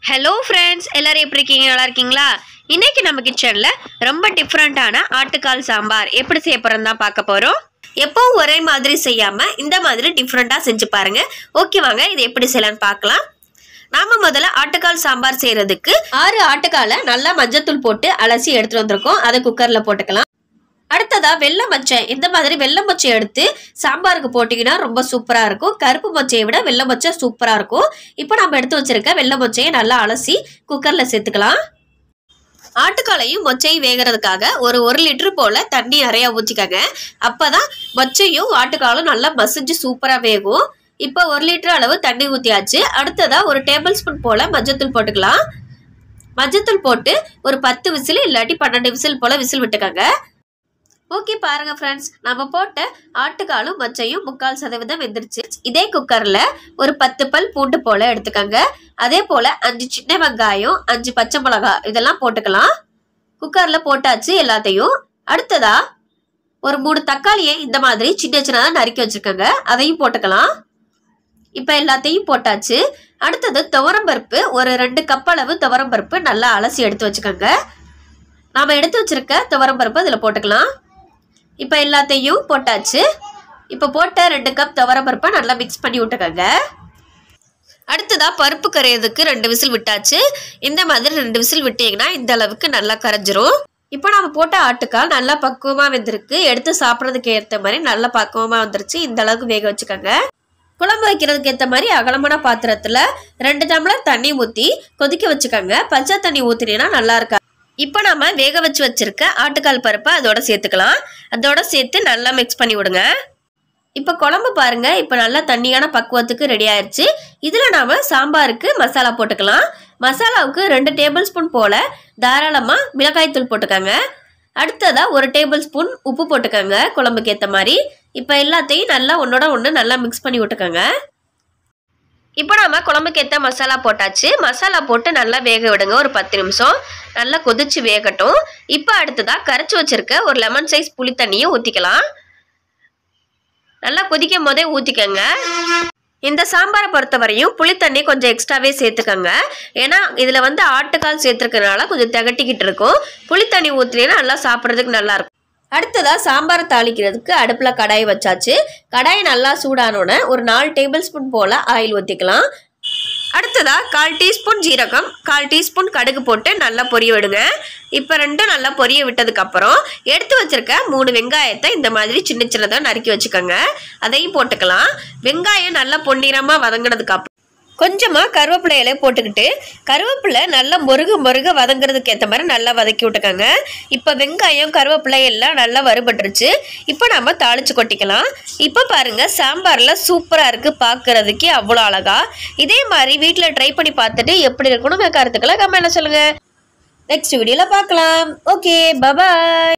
hello friends எல்லாரும் எப்படி இருக்கீங்க நல்லா இருக்கீங்களா இன்னைக்கு நம்ம கிச்சனில் ரொம்ப டிஃப்ரெண்ட்டான ஆட்டுக்கால் சாம்பார் எப்படி செய்ய போகிறோம் தான் பார்க்க போகிறோம் எப்பவும் ஒரே மாதிரி செய்யாமல் இந்த மாதிரி டிஃப்ரெண்ட்டாக செஞ்சு பாருங்க ஓகே வாங்க இது எப்படி செய்யலாம்னு பார்க்கலாம் நாம முதல்ல ஆட்டுக்கால் சாம்பார் செய்யறதுக்கு ஆறு ஆட்டுக்காலை நல்லா மஞ்சத்தூள் போட்டு அலசி எடுத்துட்டு வந்திருக்கோம் அதை குக்கரில் போட்டுக்கலாம் அடுத்ததா வெள்ளை மொச்சை இந்த மாதிரி வெள்ளை மொச்சை எடுத்து சாம்பாருக்கு போட்டிங்கன்னா ரொம்ப சூப்பராக இருக்கும் கருப்பு மொச்சையை விட வெள்ளை மொச்சை சூப்பராக இருக்கும் இப்போ நம்ம எடுத்து வச்சிருக்க வெள்ளை மொச்சையை நல்லா அலசி குக்கரில் சேர்த்துக்கலாம் ஆட்டுக்காலையும் மொச்சையும் வேகிறதுக்காக ஒரு ஒரு லிட்டர் போல் தண்ணி நிறையா ஊற்றிக்கங்க அப்போ தான் மொச்சையும் ஆட்டுக்காலும் நல்லா மசிஞ்சு சூப்பராக வேகும் இப்போ ஒரு லிட்டர் அளவு தண்ணி ஊற்றியாச்சு அடுத்ததாக ஒரு டேபிள் ஸ்பூன் போல் மஞ்சத்தூள் போட்டுக்கலாம் மஞ்சத்தூள் போட்டு ஒரு பத்து விசில் இல்லாட்டி பன்னெண்டு விசில் போல் விசில் விட்டுக்கங்க ஓகே பாருங்க ஃப்ரெண்ட்ஸ் நம்ம போட்ட ஆட்டுக்காலும் மச்சையும் முக்கால் சதவீதம் வெந்துருச்சு இதே குக்கர்ல ஒரு பத்து பல் பூண்டு போல எடுத்துக்கோங்க அதே போல அஞ்சு சின்ன வெங்காயம் அஞ்சு பச்சை மிளகாய் இதெல்லாம் போட்டுக்கலாம் குக்கர்ல போட்டாச்சு எல்லாத்தையும் அடுத்ததா ஒரு மூணு தக்காளியை இந்த மாதிரி சின்ன சின்னதாக நறுக்கி வச்சிருக்கோங்க அதையும் போட்டுக்கலாம் இப்போ எல்லாத்தையும் போட்டாச்சு அடுத்தது துவரம்பருப்பு ஒரு ரெண்டு கப் அளவு துவரம்பருப்பு நல்லா அலசி எடுத்து வச்சுக்கோங்க நாம் எடுத்து வச்சிருக்க துவரம்பருப்பு அதில் போட்டுக்கலாம் இப்போ எல்லாத்தையும் போட்டாச்சு இப்போ போட்ட ரெண்டு கப் துவரப்பருப்பை நல்லா மிக்ஸ் பண்ணி விட்டுக்கோங்க அடுத்ததாக பருப்பு கரையிறதுக்கு ரெண்டு விசில் விட்டாச்சு இந்த மாதிரி ரெண்டு விசில் விட்டீங்கன்னா இந்த அளவுக்கு நல்லா கரைஞ்சிரும் இப்போ நம்ம போட்ட ஆட்டுக்கால் நல்லா பக்குவமாக வெந்திருக்கு எடுத்து சாப்பிட்றதுக்கு ஏற்ற மாதிரி நல்லா பக்குவமாக வந்துருச்சு இந்த அளவுக்கு வேக வச்சுக்கோங்க குழம்பு வைக்கிறதுக்கு ஏற்ற மாதிரி அகலமான பாத்திரத்தில் ரெண்டு டம்ளர் தண்ணி ஊற்றி கொதிக்க வச்சுக்கோங்க பச்சை தண்ணி ஊற்றினீங்கன்னா நல்லா இருக்கா இப்போ நம்ம வேக வச்சு வச்சிருக்க ஆட்டுக்கால் பருப்பை அதோட சேர்த்துக்கலாம் அதோட சேர்த்து நல்லா மிக்ஸ் பண்ணி விடுங்க இப்போ குழம்பு பாருங்க இப்போ நல்லா தண்ணியான பக்குவத்துக்கு ரெடி ஆயிடுச்சு இதில் நாம சாம்பாருக்கு மசாலா போட்டுக்கலாம் மசாலாவுக்கு ரெண்டு டேபிள் ஸ்பூன் போல் தாராளமாக மிளகாய்த்தூள் போட்டுக்கோங்க அடுத்ததாக ஒரு டேபிள் ஸ்பூன் உப்பு போட்டுக்கோங்க குழம்புக்கு ஏற்ற மாதிரி இப்போ எல்லாத்தையும் நல்லா ஒன்றோட ஒன்று நல்லா மிக்ஸ் பண்ணி விட்டுக்கோங்க இப்போ நாம குழம்புக்கு ஏற்ற மசாலா போட்டாச்சு மசாலா போட்டு நல்லா வேக விடுங்க ஒரு பத்து நிமிஷம் நல்லா கொதிச்சு வேகட்டும் இப்போ அடுத்ததாக கரைச்சி வச்சிருக்க ஒரு லெமன் சைஸ் புளி தண்ணியை ஊற்றிக்கலாம் நல்லா கொதிக்கும் போதே ஊற்றிக்கங்க இந்த சாம்பாரை பொறுத்த வரையும் புளி தண்ணி கொஞ்சம் எக்ஸ்ட்ராவே சேர்த்துக்கோங்க ஏன்னா இதில் வந்து ஆட்டுக்கால் சேர்த்துருக்கனால கொஞ்சம் திகட்டிக்கிட்டு இருக்கும் புளி தண்ணி ஊற்றினீங்கன்னா நல்லா சாப்பிட்றதுக்கு நல்லா இருக்கும் அடுத்ததாக சாம்பார் தாளிக்கிறதுக்கு அடுப்பில் கடாய் வச்சாச்சு கடாய் நல்லா சூடானோன்னே ஒரு நாலு டேபிள் ஸ்பூன் போல் ஆயில் ஊற்றிக்கலாம் அடுத்ததாக கால் டீஸ்பூன் ஜீரகம் கால் டீஸ்பூன் கடுகு போட்டு நல்லா பொரிய விடுங்க இப்போ ரெண்டும் நல்லா பொரிய விட்டதுக்கப்புறம் எடுத்து வச்சிருக்க மூணு வெங்காயத்தை இந்த மாதிரி சின்ன சின்னதாக நறுக்கி வச்சுக்கோங்க அதையும் போட்டுக்கலாம் வெங்காயம் நல்லா பொன்னிறமாக வதங்கினதுக்கு அப்புறம் கொஞ்சமாக கருவேப்பிலை இலையை போட்டுக்கிட்டு கருவேப்பிலை நல்லா முருகு முருக வதங்குறதுக்கு ஏற்ற மாதிரி நல்லா வதக்கி விட்டுக்கோங்க இப்போ வெங்காயம் கருவேப்பிலை எல்லாம் நல்லா வறுபட்டுருச்சு இப்போ நம்ம தாளித்து கொட்டிக்கலாம் இப்போ பாருங்கள் சாம்பாரில் சூப்பராக இருக்குது பார்க்குறதுக்கே அவ்வளோ அழகா இதே மாதிரி வீட்டில் ட்ரை பண்ணி பார்த்துட்டு எப்படி இருக்கணும் கருத்துக்களை கமெண்ட்ல சொல்லுங்கள் நெக்ஸ்ட் வீடியோவில் பார்க்கலாம் ஓகே பபாய்